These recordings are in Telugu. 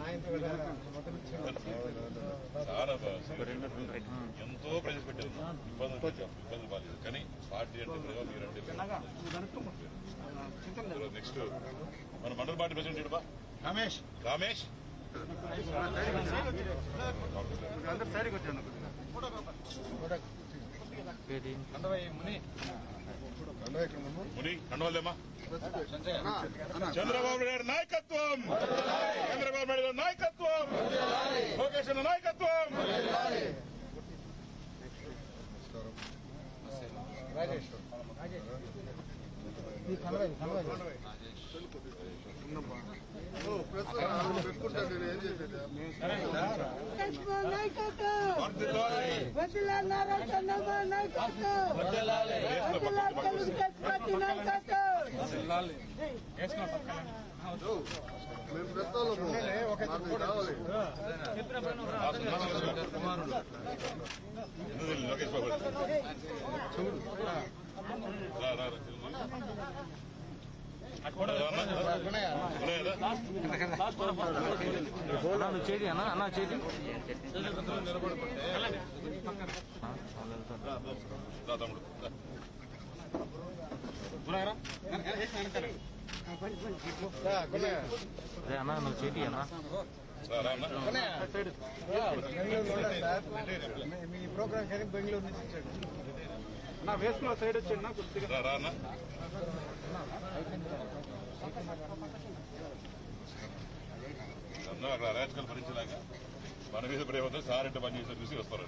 చాలా బాగా ఎంతో ప్రవేశపెట్టారు ఇబ్బందులు పెట్టాం ఇబ్బందులు బాగాలేదు కానీ పార్టీ అంటే ప్రేమ మీరంటే నెక్స్ట్ మన మండల పార్టీ ప్రెసిడెంట్ ఇడుబా రమేష్ రామేష్ అందరు సైడ్కి వచ్చాను ముని ముని కండవల్లేమ్మా చంద్రబాబు నాయుడు గారి నాయకత్వం చంద్రబాబు నాయుడు గారి నాయకత్వం లోకేష్ అన్న నాయకత్వం చంద్రబాబు నాయకత్వం వర్ధిల్లాలి. వదిలాలి నారా చంద్రబాబు నాయకత్వం వదిలాలి తెలుగుదేశం పార్టీ నాయకత్వం ఎందుకు తెలియదు లోకేష్ బాబు రా, రా, రా. ఉన్నాయా? అన్న చేది అన్న అన్న చేది రా తమ్ముడు రా. అదే అన్న నువ్వు చేతి అన్న రా, రా అన్న. మీ ప్రోగ్రామ్ కానీ బెంగళూరు నుంచి వచ్చాడు నా వేసుకున్న సైడ్ వచ్చాడు నా కొద్దిగా రా, రా అన్న. అన్న అక్కడ అరాచకాలు భరించలేక మన మీద ప్రేమతో సార్ అంటే పని చేసి చూసి వస్తారు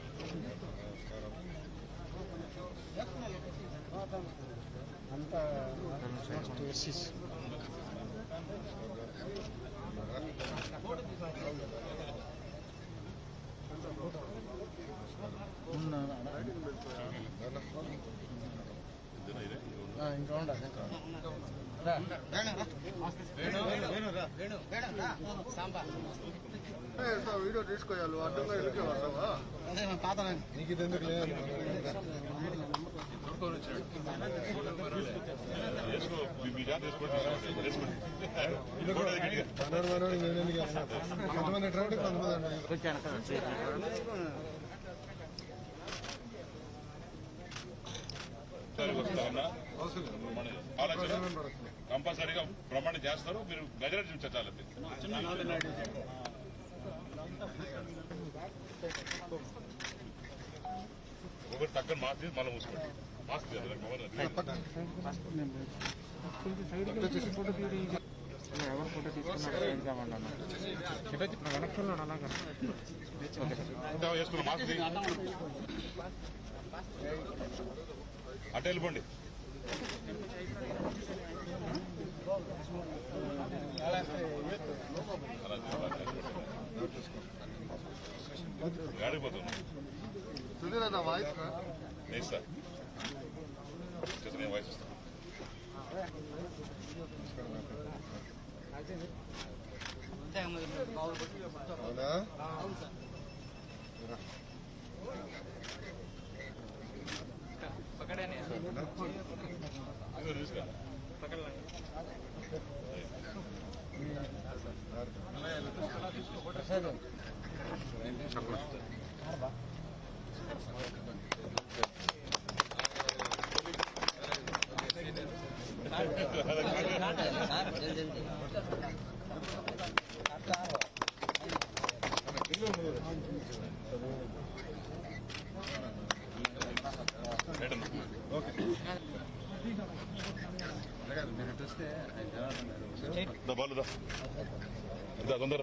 ఇదేనా ఇదే? ఇంకా ఉండాలి వీడియో తీసుకోవాలి అడ్డంగా ఎందుకు వస్తావా నీకు ఇది ఎందుకు లేదు వేసుకో మీ- మీ జాతి వేసుకోండి వేసుకోండి ఫోటో దిగండి. మనోడు మనోడు నేను ఎందుకు వేస్తున్నా? కొంతమంది ట్రాఫిక్ కొంతమంది అన్నారు. వచ్చాను కదా చేతి సరే వస్తామన్నా మన ఆలోచన కంపల్సరీగా ప్రమాణం చేస్తారు మీరు మెజారిటీ చూపించాలి ఒకటి తక్కువ మాస్క్ తీసి మళ్ళీ మూసుకోండి మాస్క్ తీయాలి మొబైల్ ఎవరు ఫోటో తీసుకున్నారు ఏం కావాలి అన్న వెనక్కున్నాడు అలాగా ఇంకా వేసుకున్న మాస్క్ తీ. అటు వెళ్ళిపోండి గాడికి పోతున్నా సుధీర్ అన్న వాయిస్ రా. నెక్స్ట్ సార్ చేత నేను వాయిస్ ఇస్తాను అవునా ఇదిగో తీసుకురా దా బాలు దా ఇదా తొందర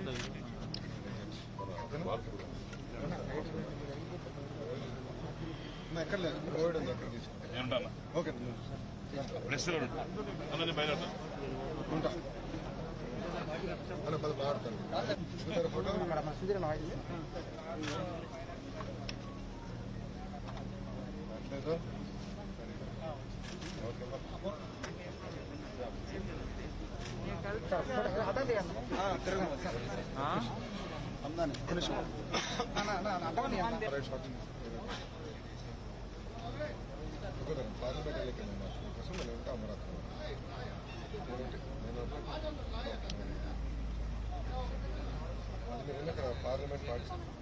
ఎక్కడ లేదు కోవిడ్ ఉంది అక్కడ తీసుకో ఏమంటా ఓకే ప్రెస్ అందరినీ బయలుదేరుతా ఉంటా అన్న పది బాగుతాను ఫోటో లేదు రైట్ షార్ట్ ప్లాజా పెట్టలేక కోసం నేను ఉంటా అమరాత్మ నేను పార్లమెంట్ పార్టిసిపేట్